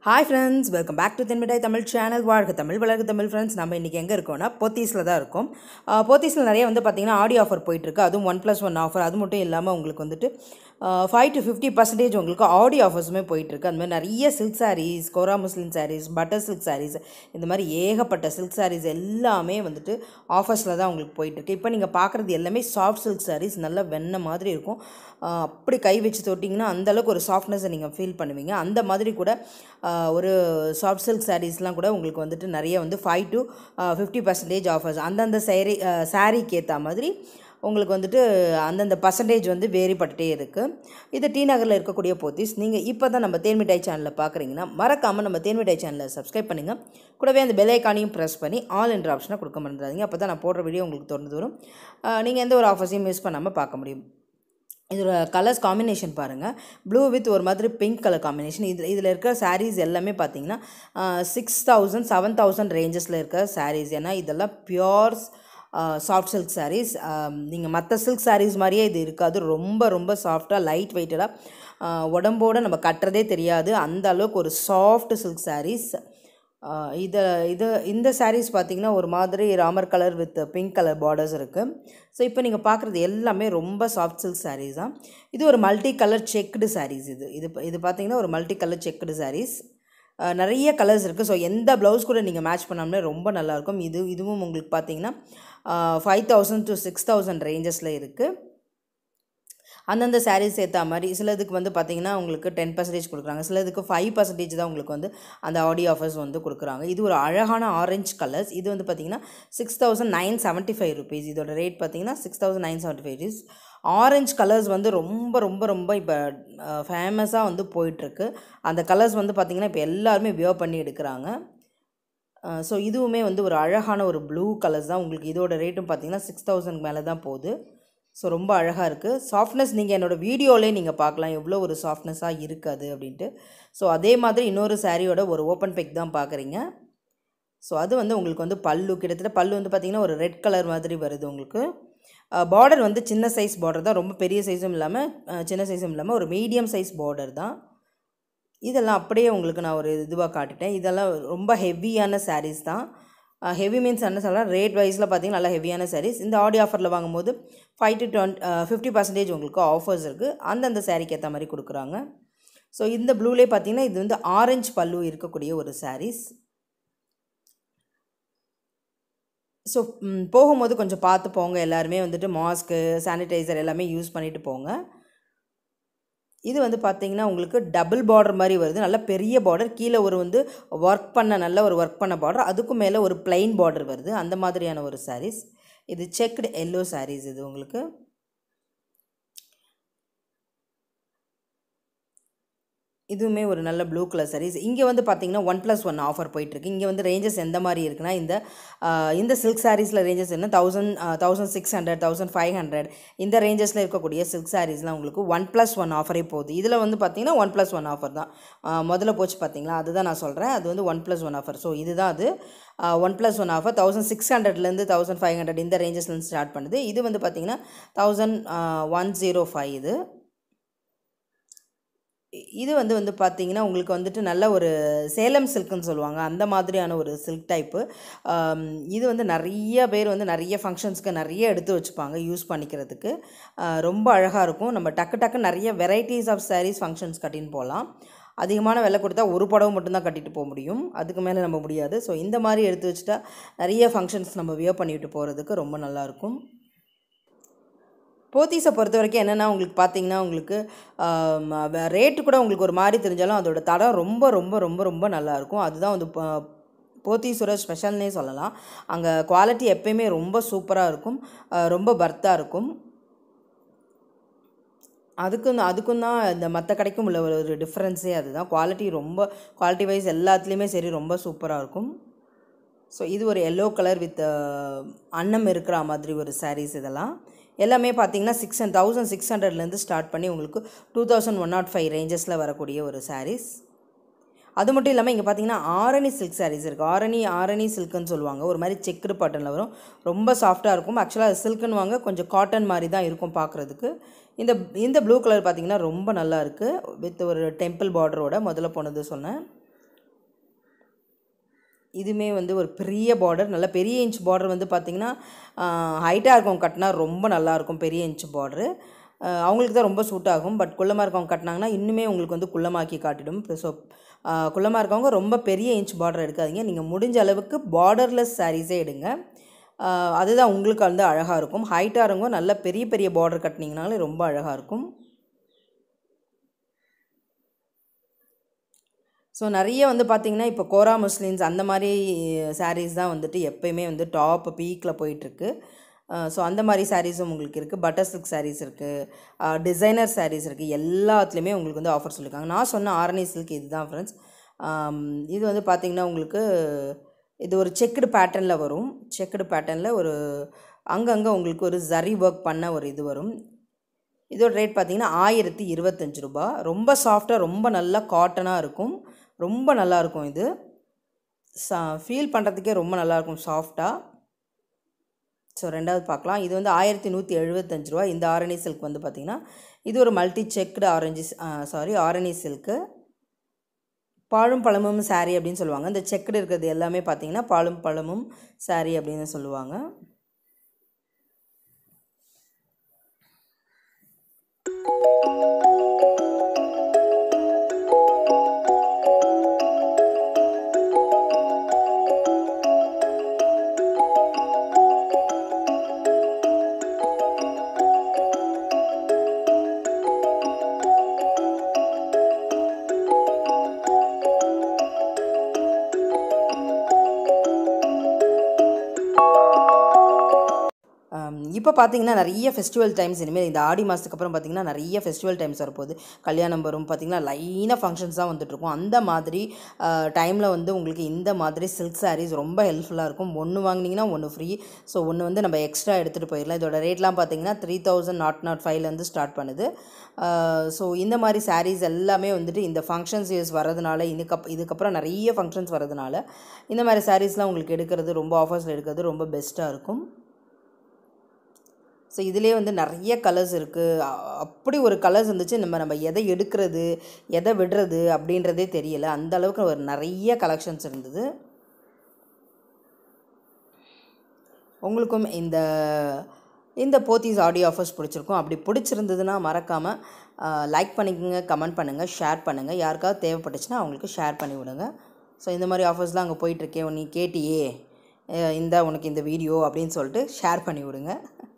hi friends welcome back to Thenmittai Tamil channel வாழ்க தமிழ் வளர்க Tamil friends நம்ம இன்றைக்கி எங்கே இருக்கோம்னா போத்தீஸில் தான் இருக்கோம் போத்தீஸில் நிறைய வந்து பார்த்திங்கன்னா ஆடி ஆஃபர் போயிட்டுருக்கு அதுவும் ஒன் ப்ளஸ் ஒன் ஆஃபர் அது மட்டும் இல்லாமல் உங்களுக்கு வந்துட்டு ஃபைவ் டு ஃபிஃப்டி பர்சன்டேஜ் உங்களுக்கு ஆடி ஆஃபர்ஸுமே போயிட்டுருக்கு அந்த மாதிரி நிறைய silk saris kora muslin saris butter silk saris இந்த மாதிரி ஏகப்பட்ட சில்க் சாரீஸ் எல்லாமே வந்துட்டு ஆஃபர்ஸில் தான் உங்களுக்கு போயிட்டுருக்கு இப்போ நீங்கள் பார்க்குறது எல்லாமே சாஃப்ட் சில்க் சாரீஸ் நல்லா வெண்ணெய் மாதிரி இருக்கும் ஆஹ் அப்படி கை வச்சு தொட்டிங்கன்னா அந்தளவுக்கு ஒரு சாஃப்ட்னஸை நீங்கள் ஃபீல் பண்ணுவீங்க அந்த மாதிரி கூட ஆஹ் ஒரு சாஃப்ட் சில்க் சாரீஸ்லாம் கூட உங்களுக்கு வந்துட்டு நிறைய வந்து five to fifty percentage offers அந்தந்த சேரீ சாரீக்கு ஏற்ற மாதிரி உங்களுக்கு வந்துட்டு அந்தந்த பர்சன்டேஜ் வந்து வேறுபட்டுட்டே இருக்குது இது டி நகரில் இருக்கக்கூடிய போத்தீஸ் நீங்கள் இப்போ தான் நம்ம தேன்மிட்டாய் சேனலில் பார்க்குறீங்கன்னா மறக்காமல் நம்ம தேன்மிட்டாய் சேனலை சப்ஸ்கிரைப் பண்ணுங்கள் கூடவே அந்த பெல் ஐக்கானையும் ப்ரெஸ் பண்ணி ஆல் என்ற ஆப்ஷனை கொடுக்க மறந்துடாதீங்க அப்போ தான் நான் போடுற வீடியோ உங்களுக்கு தொடர்ந்து வரும் நீங்கள் எந்த ஒரு ஆஃபர்ஸையும் மிஸ் பண்ணாமல் பார்க்க முடியும் இதோட கலர்ஸ் காம்பினேஷன் பாருங்கள் ப்ளூ வித் ஒரு மாதிரி பிங்க் கலர் காம்பினேஷன் இது இதில் இருக்கிற சாரீஸ் எல்லாமே பார்த்தீங்கன்னா சிக்ஸ் தௌசண்ட் செவன் தௌசண்ட் ரேஞ்சஸில் இருக்கிற சாரீஸ் ஏன்னா இதெல்லாம் பியோர்ஸ் சாஃப்ட் சில்க் சாரீஸ் நீங்கள் மற்ற சில்க் சாரீஸ் மாதிரியே இது இருக்காது ரொம்ப ரொம்ப சாஃப்டாக லைட் வெயிட்டடாக உடம்போட நம்ம கட்டுறதே தெரியாது அந்த அளவுக்கு ஒரு சாஃப்ட் சில்க் சாரீஸ் இதை இது இந்த சாரீஸ் பார்த்திங்கன்னா ஒரு மாதிரி Ramar colour with pink colour borders இருக்குது ஸோ இப்போ நீங்கள் பார்க்குறது எல்லாமே ரொம்ப சாஃப்ட் சில்க் சாரீஸ் தான் இது ஒரு மல்டி கலர் செக்குடு சாரீஸ் இது இது இது பார்த்திங்கன்னா ஒரு மல்டி கலர் செக்குடு சாரீஸ் நிறைய கலர்ஸ் இருக்குது ஸோ எந்த ப்ளவுஸ் கூட நீங்கள் மேட்ச் பண்ணாமலே ரொம்ப நல்லாயிருக்கும் இது இதுவும் உங்களுக்கு பார்த்தீங்கன்னா five thousand to six thousand ரேஞ்சஸில் இருக்குது அந்தந்த சாரீஸ் ஏற்ற மாதிரி சிலதுக்கு வந்து பார்த்திங்கன்னா உங்களுக்கு டென் பர்சன்டேஜ் கொடுக்குறாங்க சிலதுக்கு ஃபைவ் பர்சன்டேஜ் தான் உங்களுக்கு வந்து அந்த ஆடி ஆஃபர்ஸ் வந்து கொடுக்குறாங்க இது ஒரு அழகான ஆரஞ்ச் கலர்ஸ் இது வந்து பார்த்திங்கன்னா six thousand nine seventy five rupees இதோட ரேட் பார்த்திங்கன்னா six thousand nine seventy five rupees orange colours வந்து ரொம்ப ரொம்ப ரொம்ப இப்போ ஃபேமஸாக வந்து போயிட்டுருக்கு அந்த கலர்ஸ் வந்து பார்த்திங்கன்னா இப்போ எல்லாருமே வியர் பண்ணி எடுக்கிறாங்க ஸோ இதுவுமே வந்து ஒரு அழகான ஒரு ப்ளூ கலர்ஸ் தான் உங்களுக்கு இதோட ரேட்டும் பார்த்திங்கன்னா சிக்ஸ் தௌசண்ட் மேலே தான் போகுது ஸோ ரொம்ப அழகாக இருக்குது சாஃப்ட்னஸ் நீங்கள் என்னோடய வீடியோவிலே நீங்கள் பார்க்கலாம் எவ்வளோ ஒரு சாஃப்ட்னஸாக இருக்காது அப்படின்ட்டு ஸோ அதே மாதிரி இன்னொரு சாரியோட ஒரு ஓப்பன் பெக் தான் பார்க்குறீங்க ஸோ அது வந்து உங்களுக்கு வந்து பல்லு கிட்டத்தட்ட பல்லு வந்து பார்த்திங்கன்னா ஒரு ரெட் கலர் மாதிரி வருது உங்களுக்கு பார்டர் வந்து சின்ன சைஸ் பார்டர் தான் ரொம்ப பெரிய சைஸும் இல்லாமல் சின்ன சைஸும் இல்லாமல் ஒரு மீடியம் சைஸ் பார்டர் தான் இதெல்லாம் அப்படியே உங்களுக்கு நான் ஒரு இதுவாக காட்டிட்டேன் இதெல்லாம் ரொம்ப ஹெவியான சாரீஸ் தான் ஹெவி மீன்ஸ் என்ன சொல்லலாம் ரேட் வைஸில் பார்த்தீங்கன்னா நல்லா ஹெவியான சாரீஸ் இந்த ஆடி ஆஃபரில் வாங்கும்போது five to twenty fifty percentage உங்களுக்கு ஆஃபர்ஸ் இருக்குது அந்தந்த சாரீக்கு ஏற்ற மாதிரி கொடுக்குறாங்க ஸோ இந்த ப்ளூலே பார்த்தீங்கன்னா இது வந்து ஆரஞ்சு பல்லு இருக்கக்கூடிய ஒரு சாரீஸ் ஸோ போகும்போது கொஞ்சம் பார்த்து போங்க எல்லாருமே வந்துட்டு மாஸ்க்கு சானிடைசர் எல்லாமே யூஸ் பண்ணிவிட்டு போங்க இது வந்து பார்த்தீங்கன்னா உங்களுக்கு டபுள் பார்டர் மாதிரி வருது நல்ல பெரிய பார்டர் கீழே ஒரு வந்து ஒர்க் பண்ண நல்ல ஒரு ஒர்க் பண்ண பார்டர் அதுக்கும் மேலே ஒரு பிளைன் பார்டர் வருது அந்த மாதிரியான ஒரு சாரீஸ் இது செக்டு எல்லோ சாரீஸ் இது உங்களுக்கு இதுவுமே ஒரு நல்ல ப்ளூ கலர் சாரீஸ் இங்கே வந்து பார்த்தீங்கன்னா ஒன் ப்ளஸ் ஒன் ஆஃபர் போயிட்டுருக்கு இங்கே வந்து ரேஞ்சஸ் எந்த மாதிரி இருக்குன்னா இந்த இந்த சில்க் சாரீஸில் ரேஞ்சஸ் என்ன thousand thousand six hundred thousand five hundred இந்த ரேஞ்சஸில் இருக்கக்கூடிய சில்க் சாரீஸ்லாம் உங்களுக்கு ஒன் ப்ளஸ் ஒன் ஆஃபரே போகுது இதில் வந்து பார்த்தீங்கன்னா ஒன் ப்ளஸ் ஒன் ஆஃபர் தான் முதல்ல போச்சு பார்த்தீங்களா அதுதான் நான் சொல்கிறேன் அது வந்து one plus one offer so இதுதான் அது one plus one offer thousand six ஹண்ட்ரட்லேருந்து தௌசண்ட் ஃபைவ் ஹண்ட்ரட் இந்த ரேஞ்சஸ்லேருந்து ஸ்டார்ட் பண்ணுது இது வந்து பார்த்தீங்கன்னா தௌசண்ட் ஒன் ஜீரோ ஃபைவ் இது இது வந்து வந்து பார்த்தீங்கன்னா உங்களுக்கு வந்துட்டு நல்ல ஒரு சேலம் சில்க்குன்னு சொல்லுவாங்க அந்த மாதிரியான ஒரு சில்க் டைப்பு இது வந்து நிறைய பேர் வந்து நிறைய ஃபங்க்ஷன்ஸ்க்கு நிறைய எடுத்து வச்சுப்பாங்க யூஸ் பண்ணிக்கிறதுக்கு ரொம்ப அழகாக இருக்கும் நம்ம டக்கு டக்கு நிறைய வெரைட்டிஸ் ஆஃப் சாரீஸ் ஃபங்க்ஷன்ஸ் கட்டின்னு போகலாம் அதிகமான விலை கொடுத்தா ஒரு புடவை மட்டும்தான் கட்டிட்டு போக முடியும் அதுக்கு மேலே நம்ம முடியாது ஸோ இந்த மாதிரி எடுத்து வச்சுட்டா நிறைய ஃபங்க்ஷன்ஸ் நம்ம வியர் பண்ணிட்டு போகிறதுக்கு ரொம்ப நல்லாயிருக்கும் போத்தீஸை பொறுத்த வரைக்கும் என்னென்னா உங்களுக்கு பார்த்தீங்கன்னா உங்களுக்கு ரேட்டு கூட உங்களுக்கு ஒரு மாதிரி தெரிஞ்சாலும் அதோட தடம் ரொம்ப ரொம்ப ரொம்ப ரொம்ப நல்லாயிருக்கும் அதுதான் வந்து போத்தீஸோட ஸ்பெஷல்னே சொல்லலாம் அங்கே குவாலிட்டி எப்பயுமே ரொம்ப சூப்பராக இருக்கும் ரொம்ப பர்த்தாக இருக்கும் அதுக்கும் அதுக்கும் தான் இந்த மற்ற கடைக்கும் உள்ள ஒரு டிஃப்ரென்ஸே அதுதான் குவாலிட்டி ரொம்ப குவாலிட்டி வைஸ் எல்லாத்துலேயுமே சரி ரொம்ப சூப்பராக இருக்கும் ஸோ இது ஒரு எல்லோ கலர் வித் அன்னம் இருக்கிற மாதிரி ஒரு சாரீஸ் இதெல்லாம் எல்லாமே பார்த்தீங்கன்னா சிக்ஸ் அண்ட் தௌசண்ட் சிக்ஸ் ஹண்ட்ரட்லேருந்து ஸ்டார்ட் பண்ணி உங்களுக்கு two thousand one nought five ரேஞ்சஸில் வரக்கூடிய ஒரு சாரீஸ் அது மட்டும் இல்லாமல் இங்கே பார்த்தீங்கன்னா ஆரணி சில்க் சாரீஸ் இருக்குது ஆரணி ஆரணி சில்க்குன்னு சொல்லுவாங்க ஒரு மாதிரி செக்குடு பாட்டனில் வரும் ரொம்ப சாஃப்டாக இருக்கும் ஆக்சுவலாக அது சில்க்குன்னு வாங்க கொஞ்சம் காட்டன் மாதிரி தான் இருக்கும் பார்க்குறதுக்கு இந்த இந்த ப்ளூ கலர் பார்த்தீங்கன்னா ரொம்ப நல்லா இருக்குது வித் ஒரு டெம்பிள் பார்டரோட முதல்ல போனது சொன்னேன் இதுவுமே வந்து ஒரு பெரிய பார்டர் நல்ல பெரிய இன்ச் பார்டர் வந்து பார்த்திங்கன்னா ஹைட்டாக இருக்கவங்க கட்டினா ரொம்ப நல்லாயிருக்கும் பெரிய இன்ச் பார்டரு அவங்களுக்கு தான் ரொம்ப சூட் ஆகும் பட் குள்ளமாக இருக்கவங்க கட்டினாங்கன்னா இன்னுமே உங்களுக்கு வந்து குள்ளமாக்கி காட்டிடும் ஸோ குள்ளமாக இருக்கவங்க ரொம்ப பெரிய இன்ச் பார்டர் எடுக்காதீங்க நீங்கள் முடிஞ்ச அளவுக்கு பார்டர்லெஸ் சாரீஸே எடுங்க ஆஹ் அதுதான் உங்களுக்கு வந்து அழகாக இருக்கும் ஹைட்டாக இருங்க நல்ல பெரிய பெரிய பார்டர் கட்டினீங்கனாலே ரொம்ப அழகாக இருக்கும் ஸோ நிறைய வந்து பார்த்திங்கன்னா இப்போ கோரா முஸ்லிம்ஸ் அந்த மாதிரி சாரீஸ் தான் வந்துட்டு எப்பயுமே வந்து டாப் பீக்கில் போயிட்டுருக்கு ஸோ அந்த மாதிரி சாரீஸும் உங்களுக்கு இருக்குது பட்டர் சில்க் சாரீஸ் இருக்குது டிசைனர் சாரீஸ் இருக்குது எல்லாத்துலேயுமே உங்களுக்கு வந்து ஆஃபர் சொல்லியிருக்காங்க நான் சொன்ன ஆரணி சில்க் இதுதான் ஃப்ரெண்ட்ஸ் இது வந்து பார்த்திங்கன்னா உங்களுக்கு இது ஒரு செக்குடு பேட்டர்னில் வரும் செக்குடு பேட்டர்னில் ஒரு அங்கங்கே உங்களுக்கு ஒரு ஜரி ஒர்க் பண்ண ஒரு இது வரும் இதோட ரேட் பார்த்தீங்கன்னா ஆயிரத்தி இருபத்தஞ்சு ரூபா ரொம்ப சாஃப்டாக ரொம்ப நல்லா காட்டனாக இருக்கும் ரொம்ப நல்லாயிருக்கும் இது சா ஃபீல் பண்ணுறதுக்கே ரொம்ப நல்லாயிருக்கும் சாஃப்டாக ஸோ ரெண்டாவது பார்க்கலாம் இது வந்து ஆயிரத்தி நூற்றி எழுபத்தஞ்சு ரூபா இந்த ஆரணி சில்க் வந்து பார்த்திங்கன்னா இது ஒரு multi checked orange sari Arani silk பாலும் பழமும் saree அப்படின்னு சொல்லுவாங்க இந்த செக்குடு இருக்கிறது எல்லாமே பார்த்தீங்கன்னா பாலும் பழமும் saree அப்படின்னு சொல்லுவாங்க இப்போ பார்த்தீங்கன்னா நிறைய ஃபெஸ்டிவல் டைம்ஸ் இனிமேல் இந்த ஆடி மாதத்துக்கு அப்புறம் பார்த்தீங்கன்னா நிறைய ஃபெஸ்டிவல் டைம்ஸ் வரப்போகுது கல்யாணம் வரும் பார்த்தீங்கன்னா லைனாக ஃபங்க்ஷன்ஸ் தான் வந்துட்டுருக்கும் அந்த மாதிரி டைமில் வந்து உங்களுக்கு இந்த மாதிரி சில்க் சாரீஸ் ரொம்ப ஹெல்ப்ஃபுல்லாக இருக்கும் ஒன்று வாங்கினீங்கன்னா ஒன்று ஃப்ரீ ஸோ ஒன்று வந்து நம்ம எக்ஸ்ட்ரா எடுத்துகிட்டு போயிடலாம் இதோட ரேட்லாம் பார்த்தீங்கன்னா த்ரீ தௌசண்ட் நாட் நாட் ஃபைவ்லேருந்து ஸ்டார்ட் பண்ணுது ஸோ இந்த மாதிரி சாரீஸ் எல்லாமே வந்துட்டு இந்த ஃபங்க்ஷன்ஸ் யூஸ் வரதுனால இதுக்கப் இதுக்கப்புறம் நிறைய ஃபங்க்ஷன்ஸ் வரதுனால இந்த மாதிரி சாரீஸ்லாம் உங்களுக்கு எடுக்கிறது ரொம்ப ஆஃபர்ஸில் எடுக்கிறது ரொம்ப பெஸ்ட்டாக இருக்கும் ஸோ இதிலே வந்து நிறைய கலர்ஸ் இருக்குது அப்படி ஒரு கலர்ஸ் இருந்துச்சு நம்ம நம்ம எதை எடுக்கிறது எதை விடுறது அப்படின்றதே தெரியல அந்த அளவுக்கு ஒரு நிறைய கலெக்ஷன்ஸ் இருந்தது உங்களுக்கும் இந்த இந்த போத்தீஸ் ஆடியோ ஆஃபர்ஸ் பிடிச்சிருக்கும் அப்படி பிடிச்சிருந்ததுன்னா மறக்காமல் லைக் பண்ணிக்கோங்க கமெண்ட் பண்ணுங்கள் ஷேர் பண்ணுங்கள் யாருக்காவது தேவைப்பட்டுச்சுன்னா அவங்களுக்கு ஷேர் பண்ணி விடுங்க ஸோ இந்த மாதிரி ஆஃபர்ஸ்லாம் அங்கே போயிட்டுருக்கே நீ கேட்டியே இந்த உனக்கு இந்த வீடியோ அப்படின்னு சொல்லிட்டு ஷேர் பண்ணி விடுங்க